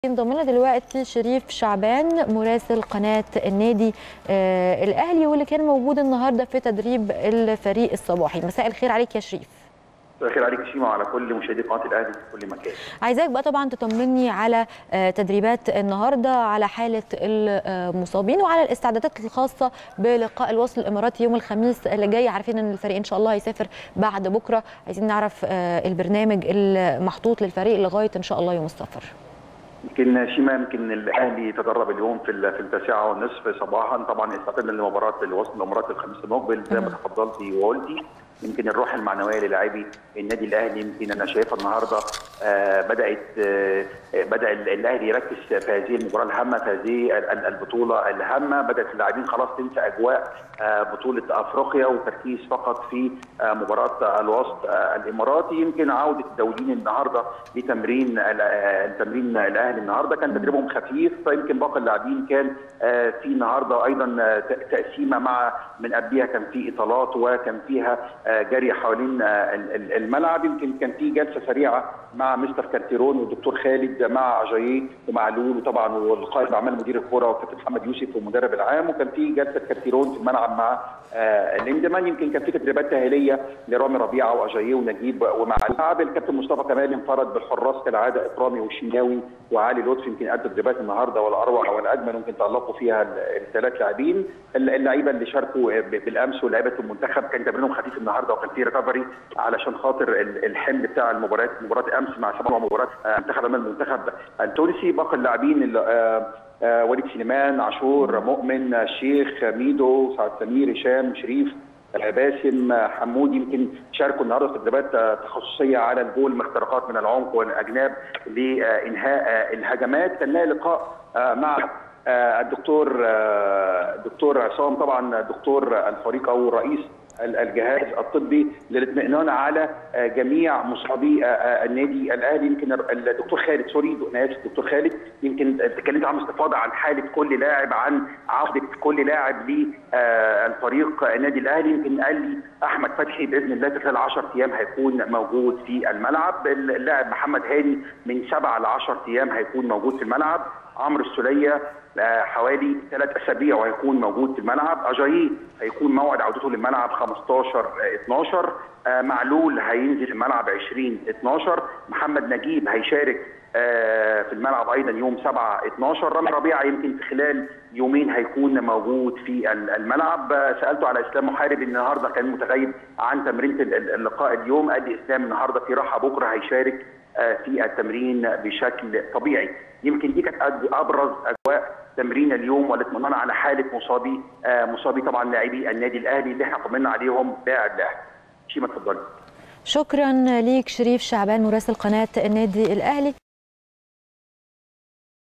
ينضم لنا دلوقتي شريف شعبان مراسل قناه النادي آه الاهلي واللي كان موجود النهارده في تدريب الفريق الصباحي مساء الخير عليك يا شريف مساء الخير عليك شيما وعلى كل مشاهدي قناه الاهلي في كل مكان عايزاك بقى طبعا تطمني على آه تدريبات النهارده على حاله المصابين وعلى الاستعدادات الخاصه بلقاء الوصل الاماراتي يوم الخميس اللي جاي عارفين ان الفريق ان شاء الله هيسافر بعد بكره عايزين نعرف آه البرنامج المحطوط للفريق لغايه ان شاء الله يوم السفر يمكن شيما يمكن الاهلي تدرب اليوم في في التاسعه والنصف صباحا طبعا استعداد لمباراه الوصل الامارات الخميس المقبل زي ما تفضلتي وقلتي يمكن الروح المعنويه للاعبي النادي الاهلي يمكن انا شايفها النهارده آه بدات آه بدا الاهلي يركز في هذه المباراه الهامه في هذه البطوله الهامه بدات اللاعبين خلاص تنسى اجواء آه بطوله افريقيا وتركيز فقط في مباراه الوسط الاماراتي يمكن عوده الدوليين النهارده لتمرين التمرين الاهلي النهارده كان تدريبهم خفيف فيمكن باقي اللاعبين كان في النهارده ايضا تقسيمه مع من قبلها كان في اطالات وكان فيها جري حوالين الملعب يمكن كان في جلسه سريعه مع مستر كارتيرون والدكتور خالد مع اجاييه ومعلول وطبعا والقائد اعمال مدير الكره وكابتن محمد يوسف والمدرب العام وكان في جلسه كارتيرون في الملعب مع الاندمان يمكن كان في تدريبات تاهيليه لرامي ربيعه واجاييه ونجيب ومعلول الكابتن مصطفى كمال انفرد بالحراس كالعاده اكرامي والشناوي وعلي لطفي يمكن ادوا تدريبات النهارده والاروع والاجمل ممكن تالقوا فيها الثلاث لاعبين اللعيبه اللي شاركوا بالامس ولاعيبه المنتخب كان تمرينهم خفيف النهارده وكان في ريكفري علشان خاطر الحمل بتاع المباريات مباراه امس مع سبعه مباراه منتخب امام المنتخب التونسي باقي اللاعبين وليد سليمان عاشور مؤمن الشيخ ميدو سعد سمير هشام شريف باسم حمود يمكن شاركوا النهارده في تدريبات تخصصيه على الجول من اختراقات من العمق والاجناب لانهاء الهجمات كان لها لقاء مع الدكتور الدكتور عصام طبعا دكتور الفريق او رئيس الجهاز الطبي للاطمئنان على جميع مصابي النادي الاهلي يمكن الدكتور خالد سوري انا اسف الدكتور خالد يمكن اتكلمت عن استفاضه عن حاله كل لاعب عن عوده كل لاعب للفريق النادي الاهلي يمكن قال لي احمد فتحي باذن الله خلال 10 ايام هيكون موجود في الملعب اللاعب محمد هاني من 7 ل 10 ايام هيكون موجود في الملعب عمرو السوليه حوالي ثلاث اسابيع وهيكون موجود في الملعب اجاييه هيكون موعد عودته للملعب 15 12 معلول هينزل الملعب 20 12 محمد نجيب هيشارك في الملعب ايضا يوم 7 12 رامي ربيعه يمكن في خلال يومين هيكون موجود في الملعب سالته على اسلام محارب النهارده كان متغيب عن تمرينه اللقاء اليوم قال لي اسلام النهارده في راحه بكره هيشارك في التمرين بشكل طبيعي يمكن دي كانت ابرز اجواء تمرين اليوم والاطمئنان على حاله مصابي مصابي طبعا لاعبي النادي الاهلي اللي احنا طمنا عليهم لاعب لاعب شيما اتفضلي شكرا ليك شريف شعبان مراسل قناه النادي الاهلي